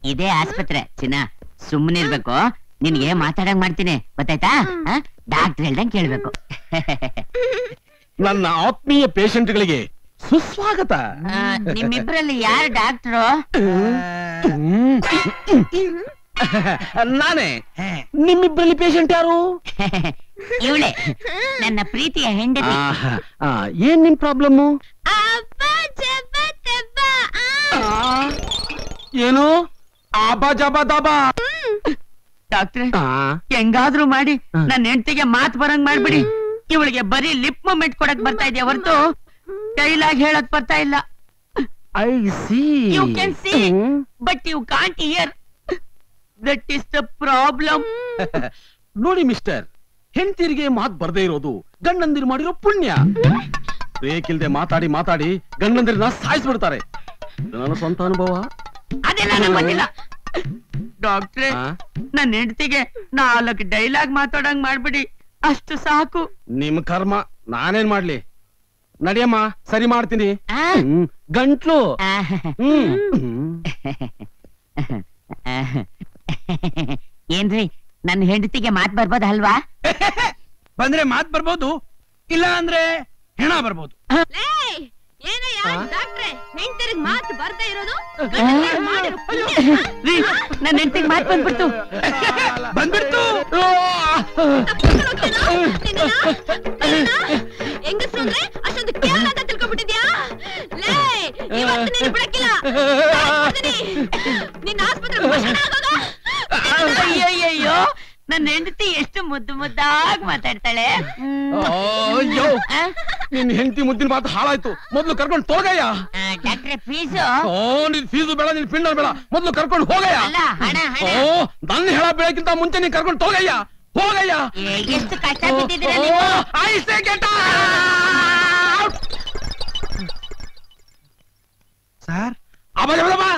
ಇದೇ ಆಸ್ಪತ್ರೆ ಚಿನ್ನ ಸುಮ್ಮನಿರ್ಬೇಕು ನಿನ್ಗೆ ಮಾತಾಡಂಗ್ ಮಾಡ್ತೀನಿ ಗೊತ್ತಾಯ್ತಾ ಡಾಕ್ಟರ್ ಹೇಳ್ದಂಗ್ ಕೇಳ್ಬೇಕು ನನ್ನ ಆತ್ಮೀಯ ಪೇಷಂಟ್ಗಳಿಗೆ ಸುಸ್ವಾಗತ ಆ, ನಿಮ್ಮಿಬ್ರಲ್ಲಿ ಯಾರು ಡಾಕ್ಟ್ರು ನಾನೇ ನಿಮ್ಮಿಬ್ಬರಲ್ಲಿ ಪೇಷಂಟ್ ಯಾರು ಇವಳೆ ನನ್ನ ಪ್ರೀತಿಯ ಹೆಂಡತಿ ಆಹಾ, ಆ, ಏನ್ ನಿಮ್ ಪ್ರಾಬ್ಲಮ್ಮು ಏನು ಆಬಾ ಜಬಾ ದಬಾ ಡಾಕ್ಟ್ರೆ ಆ, ಹೆಂಗಾದ್ರೂ ಮಾಡಿ ಹ. ನನ್ನ ಹೆಂಡತಿಗೆ ಮಾತ್ ಬರಂಗ್ ಮಾಡ್ಬಿಡಿ ಇವಳಿಗೆ ಬರೀ ಲಿಪ್ ಮೂಮೆಂಟ್ ಕೊಡಕ್ ಬರ್ತಾ ಇದೆಯಾ ಹೊರತು ಡೈಲಾಗ್ ಹೇಳಕ್ ಬರ್ತಾ ಇಲ್ಲ I see. You can see. Hmm. But you can't hear that is the problem ನೋಡಿ ಮಿಸ್ಟರ್ ಹೆಂಡತಿರಿಗೆ ಮಾತ್ ಬರ್ದೇ ಇರೋದು ಗಂಡಂದಿರು ಮಾಡಿರೋ ಪುಣ್ಯ ಬೇಕಿಲ್ದೆ ಮಾತಾಡಿ ಮಾತಾಡಿ ಗಂಡಂದಿರನ್ನ ಸಾಯಿಸ್ಬಿಡ್ತಾರೆ ಇದು ನನ್ನ ಸ್ವಂತ ಅನುಭವ ಅದೆಲ್ಲ ನಂಗ್ ಗೊತ್ತಿಲ್ಲ ಡಾಕ್ಟ್ರೆ ಆ? ನನ್ನ ಹೆಂಡತಿಗೆ ನಾಲ್ಕು ಡೈಲಾಗ್ ಮಾತಾಡಂಗ್ ಮಾಡ್ಬಿಡಿ ಅಷ್ಟು ಸಾಕು ನಿಮ್ ಕರ್ಮ ನಾನೇನ್ ಮಾಡ್ಲಿ ನಡಿಯಮ್ಮ ಸರಿ ಮಾಡ್ತೀನಿ ಆ? ಹ್ಮ್. ಗಂಟ್ಲು ಆ, ಹ್ಮ್ ಹ್ಮ್. ಏನ್ರಿ ನನ್ನ ಹೆಂಡತಿಗೆ ಮಾತ್ ಬರ್ಬೋದಲ್ವಾ ಬಂದ್ರೆ ಮಾತ್ ಬರ್ಬೋದು ಇಲ್ಲ ಅಂದ್ರೆ ಹೆಣ ಬರ್ಬೋದು ಏನಯ್ಯ ಡಾಕ್ಟ್ರೆ ಹೆಂಡತಿರಿಗೆ ಮಾತು ಬರ್ದೇ ಇರೋದು ರೀ ನನ್ನ ಹೆಂಡತಿಗೆ ಮಾತ್ ಬಂದ್ಬಿಡ್ತು ಬಂದ್ಬಿಡ್ತು ಹೆಂಗಸ್ರು ಅಂದ್ರೆ ಅಷ್ಟೊಂದು ಕೇವಲ ಅಂತ ತಿಳ್ಕೊಂಡ್ಬಿಟ್ಟಿದ್ಯಾ ಲೇ ಇವತ್ತು ನೀನು ಬಿಡಕ್ಕಿಲ್ಲ ನಿನ್ನ ಆಸ್ಪತ್ರೆ ಭೂಷಣ ಆಗೋಗ ಅಯ್ಯಯ್ಯೋ ನನ್ನ ಹೆಂಡತಿ ಎಷ್ಟು ಮುದ್ದು ಮುದ್ದಾಗ್ ಮಾತಾಡ್ತಾಳೆ ಹ್ಮ್. ಅಯ್ಯೋ ಆ? ನಿನ್ ಹೆಂಡತಿ ಮುದ್ದಿನ ಮಾತು ಹಾಳಾಯ್ತು ಮೊದ್ಲು ಕರ್ಕೊಂಡು ಹೋಗಯ್ಯ ಆ, ಡಾಕ್ಟ್ರೆ ಫೀಸು ಓ ನಿನ್ ಫೀಸು ಬೇಡ ನಿನ್ ಪಿಂಡ ಬೇಡ ಮೊದ್ಲು ಕರ್ಕೊಂಡು ಹೋಗಯ್ಯ ಅಲ್ಲ ಹಣ ಹಣ ಓ ನನ್ನ ಹೇಳ ಬೆಳಕಿಂತ ಮುಂಚೆ ನೀನ್ ಕರ್ಕೊಂಡು ಹೋಗಯ್ಯ ಹೋಗಯ್ಯ ಏ, ಎಷ್ಟು ಕಷ್ಟ ಬಿದ್ದಿದ್ದೀರ ನೀವು ಐ ಸೇ ಗೆಟ್ ಸರ್ ಅಬ್ಬಾ